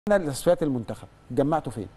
تصفيات المنتخب جمعتوا فين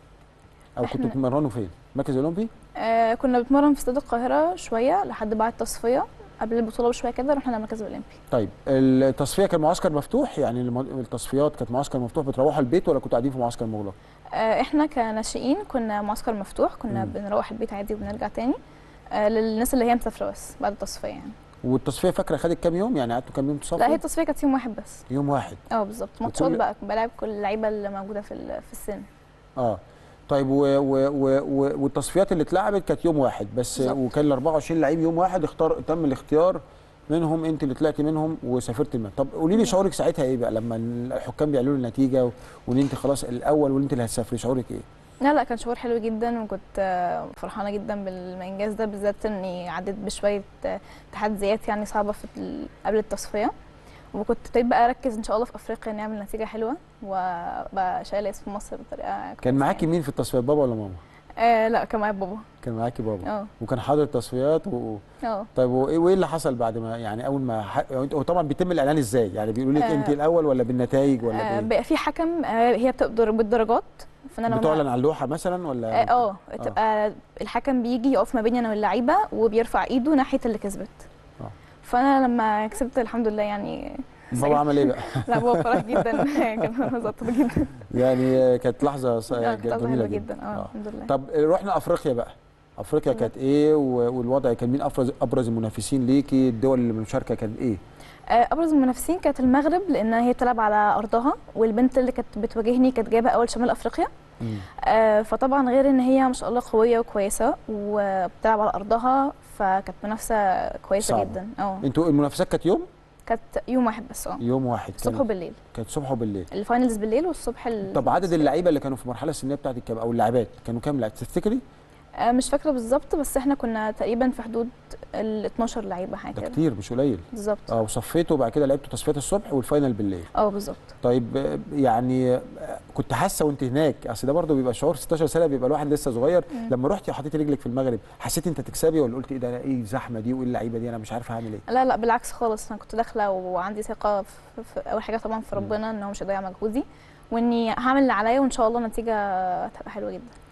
او كنتوا إحنا- بتتمرنوا فين مركز اولمبي آه كنا بنتمرن في استاد القاهره شويه لحد بعد التصفيه قبل البطوله بشويه كده رحنا المركز الاولمبي طيب التصفيه كان معسكر مفتوح يعني الم- التصفيات كانت معسكر مفتوح بتروحوا البيت ولا كنتوا قاعدين في معسكر مغلق آه احنا كناشئين كنا معسكر مفتوح كنا مم. بنروح البيت عادي وبنرجع تاني آه للناس اللي هي مسافره بس بعد التصفيه يعني والتصفيه فاكره خدت كام يوم يعني قعدتوا كام يوم تصفوا لا هي التصفيه كانت يوم واحد بس يوم واحد اه بالظبط ماتشات وكل- بقى بلعب كل اللعيبه اللي موجوده في ال- في السن اه طيب و و و و والتصفيات اللي اتلعبت كانت يوم واحد بس بالظبط. وكان ال 24 لعيب يوم واحد اختار تم الاختيار منهم انت اللي طلعتي منهم وسافرت المال طب قولي لي شعورك ساعتها ايه بقى لما الحكام بيعلنوا النتيجه و- وان انت خلاص الاول وان انت اللي هتسافري شعورك ايه لا لا كان شعور حلو جدا وكنت آه، فرحانه جدا بالانجاز ده بالذات اني عديت بشويه آه، تحديات يعني صعبه في ال- قبل التصفيه وكنت ابتديت بقى اركز ان شاء الله في افريقيا نعمل نتيجه حلوه وبقى شايله اسم مصر بطريقه كان كويسة معاكي يعني. مين في التصفيات بابا ولا ماما آه لا كان معايا بابا كان معاكي بابا اه وكان حاضر التصفيات و... اه طيب وايه وايه اللي حصل بعد ما يعني اول ما ح... هو طبعا بيتم الاعلان ازاي يعني بيقولوا لك آه. انت الاول ولا بالنتائج ولا آه، بايه بقى في حكم آه، هي بتقدر بالدرجات فانا لما بتعلن على اللوحه مثلا ولا اه آه، تبقى الحكم بيجي يقف ما بيني انا واللعيبه وبيرفع ايده ناحيه اللي كسبت آه. فانا لما كسبت الحمد لله يعني بابا عمل ايه بقى لا بابا فرح جدا كان مبسوط جدا يعني كانت لحظه ص- آه، كانت لحظة جميله حلوة جدا جدا اه الحمد لله طب رحنا افريقيا بقى افريقيا مم. كانت ايه و- والوضع كان مين ابرز ابرز المنافسين ليكي الدول اللي مشاركه كانت ايه آه، ابرز المنافسين كانت المغرب لان هي بتلعب على ارضها والبنت اللي كانت بتواجهني كانت جايبه اول شمال افريقيا مم. آه، فطبعا غير ان هي ما شاء الله قويه وكويسه وبتلعب على ارضها فكانت منافسه كويسه صعبة. جدا اه انتوا المنافسات كانت يوم كانت يوم واحد بس اه يوم واحد الصبح كانت وبالليل كانت صبح وبالليل الفاينلز بالليل والصبح ال... طب عدد اللعيبه اللي كانوا في المرحله السنيه بتاعتك كام او اللاعبات كانوا كام لاعب تفتكري آه، مش فاكره بالظبط بس احنا كنا تقريبا في حدود ال 12 لعيبه حاجه ده كده كتير مش قليل بالظبط اه وصفيتوا وبعد كده لعبتوا تصفيات الصبح والفاينل بالليل اه بالظبط طيب آه، يعني آه، كنت حاسه وانت هناك اصل ده برضه بيبقى شعور 16 سنه بيبقى الواحد لسه صغير مم. لما رحتي وحطيتي رجلك في المغرب حسيتي انت تكسبي ولا قلت ايه ده ايه الزحمه دي وايه اللعيبه دي انا مش عارفه اعمل ايه لا لا بالعكس خالص انا كنت داخله وعندي ثقه في, في اول حاجه طبعا في مم. ربنا ان هو مش هيضيع مجهودي واني هعمل اللي عليا وان شاء الله النتيجه هتبقى حلوه جدا